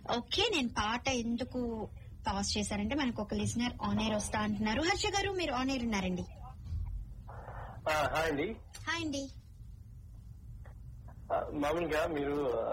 Okay నేను పాట ఎందుకు పాస్ చేశారంటే మనకు ఒక లిసనర్ ఆన్ ఎయిర్ వస్తా అంటున్నారు హర్ష గారు మీరు ఆన్ ఎయిర్ ఉన్నారండి ఆ, హాయ్ అండి హాయ్ అండి ఆ, మామూలుగా మీరు ఆ,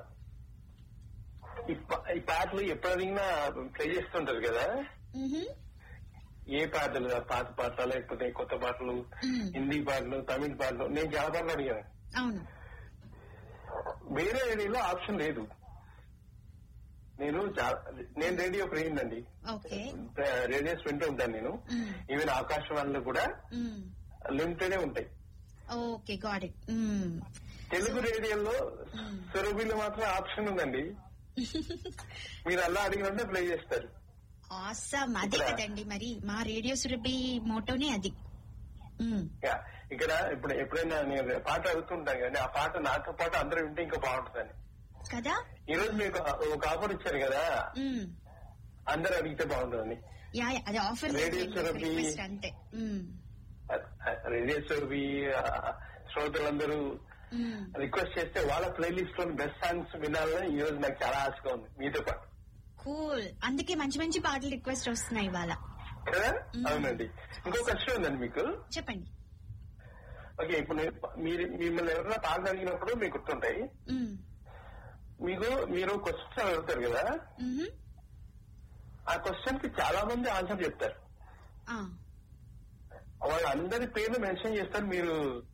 ఈ పా- ఈ పాటలు ఎప్పుడు అడిగినా ప్లే చేస్తుంటారు కదా మ్హూ. ఏ పాటలు ఆ పాత పాటలు లేకపోతే కొత్త పాటలు మ్మ్. హిందీ పాటలు తమిళ పాటలు నేను చాలా పాటలు అడిగాను అవును వేరే రేడియోలో ఆప్షన్ లేదు నేను చాలా నేను రేడియో ప్రేమిందండి ఓకే రేడియోస్ వింటూ ఉంటాను నేను మ్మ్. ఈవెన్ ఆకాశవాణిలో కూడా మ్మ్. లిమిటెడే ఉంటాయి ఓకే గాడ్ ఇట్ తెలుగు రేడియోలో మ్మ్. సురభిలో మాత్రం ఆప్షన్ ఉందండి మీరు అలా అడిగినంటే ప్లే చేస్తారు ఆసమ్ అదే ఇక్కడ- కదండి మరి మా రేడియో సురభి మోటోనే అది మ్మ్. యా, ఇక్కడ ఇప్పుడు ఎప్పుడైనా నేను పాట అడుగుతుంటాను కానీ ఆ పాట నాతో పాటు అందరూ వింటే ఇంకా బాగుంటుందని కదా ఈ రోజు మీకు ఒక ఆఫర్ ఇచ్చారు కదా మ్మ్. అందరూ అడిగితే బాగుంటుందని యా యా, అది ఆఫర్ రేడియో సురభి. రిక్వెస్ట్ అంతే మ్మ్. రేడియేశ్వరి శ్రోతలందరూ మ్మ్. రిక్వెస్ట్ చేస్తే వాళ్ళ ప్లేలిస్ట్ లో బెస్ట్ సాంగ్స్ వినాలని ఈ రోజు నాకు చాలా ఆశగా ఉంది మీతో పాటు కూల్ అందుకే మంచి మంచి పాటలు రిక్వెస్ట్ వస్తున్నాయి ఇవాళ కదా మ్మ్. అవునండి ఇంకో క్వశ్చన్ ఉందండి మీకు చెప్పండి ఓకే ఇప్పుడు నేను- మీరు మిమ్మల్ని ఎవరైనా పాటలు అడిగినప్పుడు మీకు గుర్తుంటాయి మ్మ్. మీకు మీరు క్వశ్చన్ అడుగుతారు కదా మ్హూ. ఆ క్వశ్చన్ కి చాలా మంది ఆన్సర్ చెప్తారు ఆ. వాళ్ళందరి పేర్లు మెన్షన్ చేస్తారు మీరు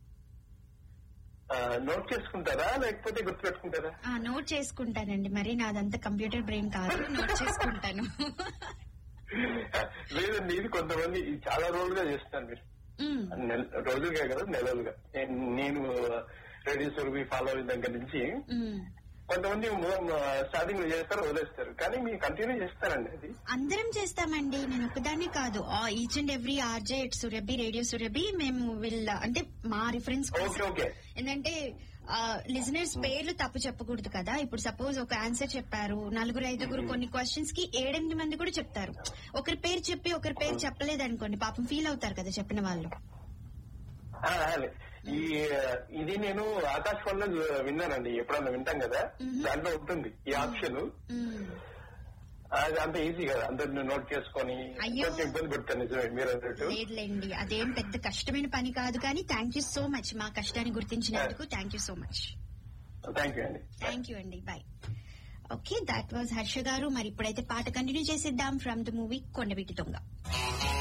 నోట్ చేసుకుంటారా లేకపోతే గుర్తుపెట్టుకుంటారా ఆ, నోట్ చేసుకుంటానండి మరి నాదంతా కంప్యూటర్ బ్రెయిన్ కాదు నోట్ చేసుకుంటాను లేదండి ఇది కొంతమంది ఇది చాలా రోజులుగా చేస్తున్నారు మీరు మ్మ్. నెల- రోజులుగా కదా నెలలుగా నేను- నేను రెడీ సురభి ఫాలో అయిన దగ్గర నుంచి మ్మ్. కొంతమంది స్టార్టింగ్ లో చేస్తారు వదిలేస్తారు కానీ మీరు కంటిన్యూ చేస్తారండి అది అందరం చేస్తామండి నేను ఒక్కదాన్ని కాదు each and every RJ it Surabhi radio Surabhi మేము వీళ్ళ అంటే మా రిఫరెన్స్ ఓకే ఓకే ఏంటంటే లిజనర్స్ పేర్లు తప్పు చెప్పకూడదు కదా ఇప్పుడు సపోజ్ ఒక ఆన్సర్ చెప్పారు నలుగురు ఐదుగురు కొన్ని క్వశ్చన్స్ కి ఏడెనిమిది మంది కూడా చెప్తారు ఒకరి పేరు చెప్పి ఒకరి పేరు చెప్పలేదు అనుకోండి పాపం ఫీల్ అవుతారు కదా చెప్పిన వాళ్ళు ఆ, అదే. ఈ ఇది నేను ఆకాశవాణిలో విన్నానండి ఎప్పుడన్నా వింటాం కదా మ్మ్. దాంట్లో ఉంటుంది ఈ ఆప్షన్ మ్మ్. అది అంత ఈజీ కదా అందరిని నోట్ చేసుకొని అయ్యో. కొంచెం ఇబ్బంది పెడతాను నిజమే మీరు అన్నట్టు లేదులేండి అదేం పెద్ద కష్టమైన పని కాదు కానీ థ్యాంక్ యూ సో మచ్ మా కష్టాన్ని గుర్తించినందుకు thank you so much thank you అండి థ్యాంక్ యూ అండి bye okay that was Harsha garu మరి ఇప్పుడైతే పాట కంటిన్యూ చేసేద్దాం ఫ్రమ్ ద మూవీ కొండవీటి దొంగ